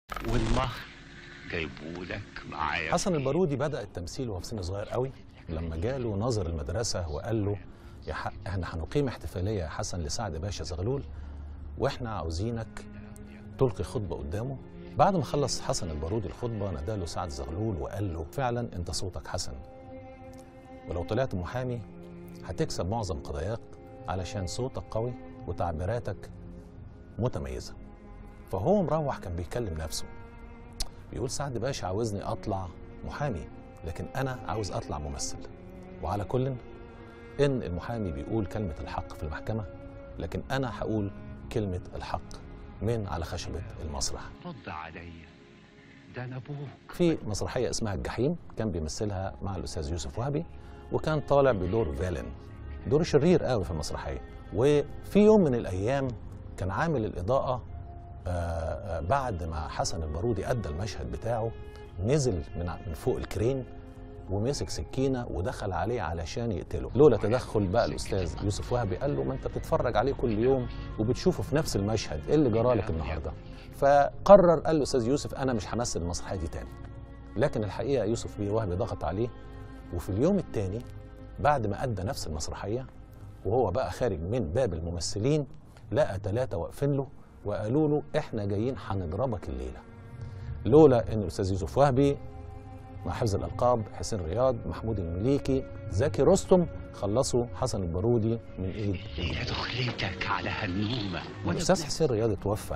والمهر جايبولك معايا حسن البارودي بدأ التمثيل وهو في سن صغير قوي لما جاله ناظر المدرسة وقال له يا حق احنا هنقيم احتفالية يا حسن لسعد باشا زغلول واحنا عاوزينك تلقي خطبة قدامه بعد ما خلص حسن البارودي الخطبة ناداله سعد زغلول وقال له فعلا انت صوتك حسن ولو طلعت محامي هتكسب معظم قضاياك علشان صوتك قوي وتعبيراتك متميزة فهو مروح كان بيكلم نفسه بيقول سعد باشا عاوزني اطلع محامي لكن انا عاوز اطلع ممثل وعلى كل ان المحامي بيقول كلمه الحق في المحكمه لكن انا هقول كلمه الحق من على خشبه المسرح رد عليا ده انا ابوك في مسرحيه اسمها الجحيم كان بيمثلها مع الاستاذ يوسف وهبي وكان طالع بدور فالن دور شرير قوي في المسرحيه وفي يوم من الايام كان عامل الاضاءه آه، آه، بعد ما حسن البارودي ادى المشهد بتاعه نزل من ع- من فوق الكرين ومسك سكينه ودخل عليه علشان يقتله لولا تدخل بقى الاستاذ يوسف وهبي قال له ما انت بتتفرج عليه كل يوم وبتشوفه في نفس المشهد ايه اللي جرالك النهارده فقرر قال له استاذ يوسف انا مش همثل المسرحيه دي تاني لكن الحقيقه يوسف بيه وهبي ضغط عليه وفي اليوم الثاني بعد ما ادى نفس المسرحيه وهو بقى خارج من باب الممثلين لقى ثلاثه واقفين له وقالوا له احنا جايين هنضربك الليله لولا ان الاستاذ يوسف وهبي مع حفظ الالقاب حسين رياض محمود المليكي زكي رستم خلصوا حسن البارودي من ايد ليلة دخلتك على هالنومة وانا الاستاذ حسين رياض اتوفى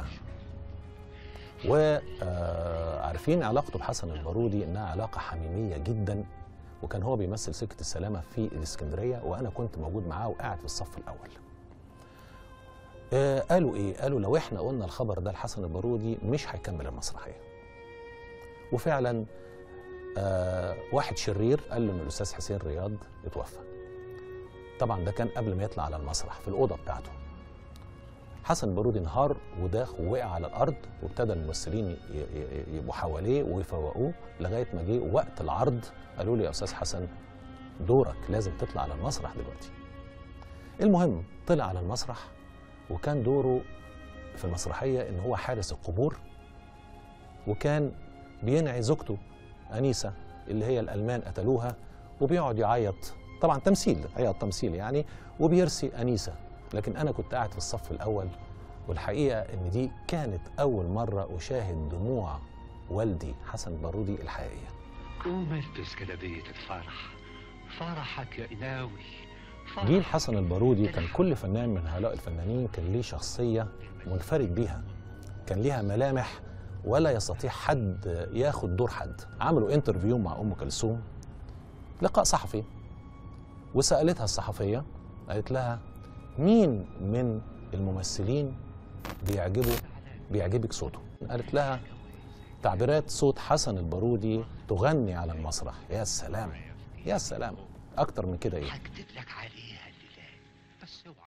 وعارفين علاقته بحسن البارودي انها علاقه حميميه جدا وكان هو بيمثل سكه السلامه في الاسكندريه وانا كنت موجود معاه وقاعد في الصف الاول آه، قالوا ايه قالوا لو احنا قلنا الخبر ده لحسن البارودي مش هيكمل المسرحيه وفعلا آه واحد شرير قال له ان الاستاذ حسين رياض اتوفى طبعا ده كان قبل ما يطلع على المسرح في الاوضه بتاعته حسن البارودي انهار وداخ ووقع على الارض وابتدى الممثلين ي- ي- يبقوا حواليه ويفوقوه لغايه ما جه وقت العرض قالوا له يا استاذ حسن دورك لازم تطلع على المسرح دلوقتي المهم طلع على المسرح وكان دوره في المسرحيه ان هو حارس القبور وكان بينعي زوجته انيسه اللي هي الالمان قتلوها وبيقعد يعيط طبعا تمثيل عياط تمثيل يعني وبيرسي انيسه لكن انا كنت قاعد في الصف الاول والحقيقه ان دي كانت اول مره اشاهد دموع والدي حسن بارودي الحقيقيه قوم البس جلابية الفرح فرحك يا إلاوي فرح. جيل حسن البارودي كان كل فنان من هؤلاء الفنانين كان ليه شخصيه منفرد بيها كان ليها ملامح ولا يستطيع حد ياخد دور حد عملوا انترفيو مع ام كلثوم لقاء صحفي وسالتها الصحفيه قالت لها مين من الممثلين بيعجبه بيعجبك صوته قالت لها تعبيرات صوت حسن البارودي تغني على المسرح يا سلام يا سلام اكتر من كده ايه هكتب لك عليها الليلة بس اوعى